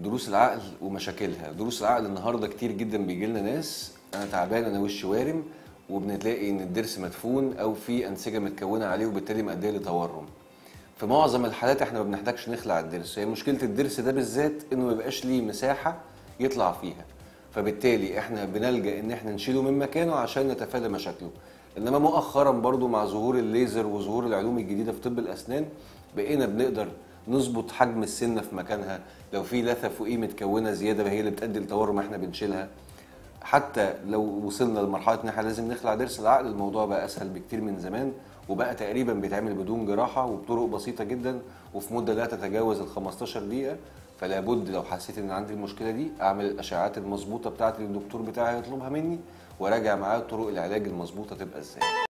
دروس العقل ومشاكلها دروس العقل النهارده كتير جدا بيجي لنا ناس انا تعبان انا وشي وارم وبنتلاقي ان الضرس مدفون او في انسجه متكونه عليه وبالتالي مؤديه لتورم في معظم الحالات احنا ما بنحتاجش نخلع الضرس هي مشكله الضرس ده بالذات انه ما يبقاش ليه مساحه يطلع فيها فبالتالي احنا بنلجا ان احنا نشيله من مكانه عشان نتفادى مشاكله انما مؤخرا برضو مع ظهور الليزر وظهور العلوم الجديده في طب الاسنان بقينا بنقدر نظبط حجم السنه في مكانها لو في لثه فوقيه متكونه زياده هي اللي بتؤدي لتورم احنا بنشيلها حتى لو وصلنا لمرحله ان احنا لازم نخلع ضرس العقل الموضوع بقى اسهل بكتير من زمان وبقى تقريبا بيتعمل بدون جراحه وبطرق بسيطه جدا وفي مده لا تتجاوز ال 15 دقيقه فلا بد لو حسيت ان عندي المشكله دي اعمل الاشعاعات المظبوطه بتاعتي اللي الدكتور بتاعي هيطلبها مني وراجع معاه طرق العلاج المظبوطه تبقى ازاي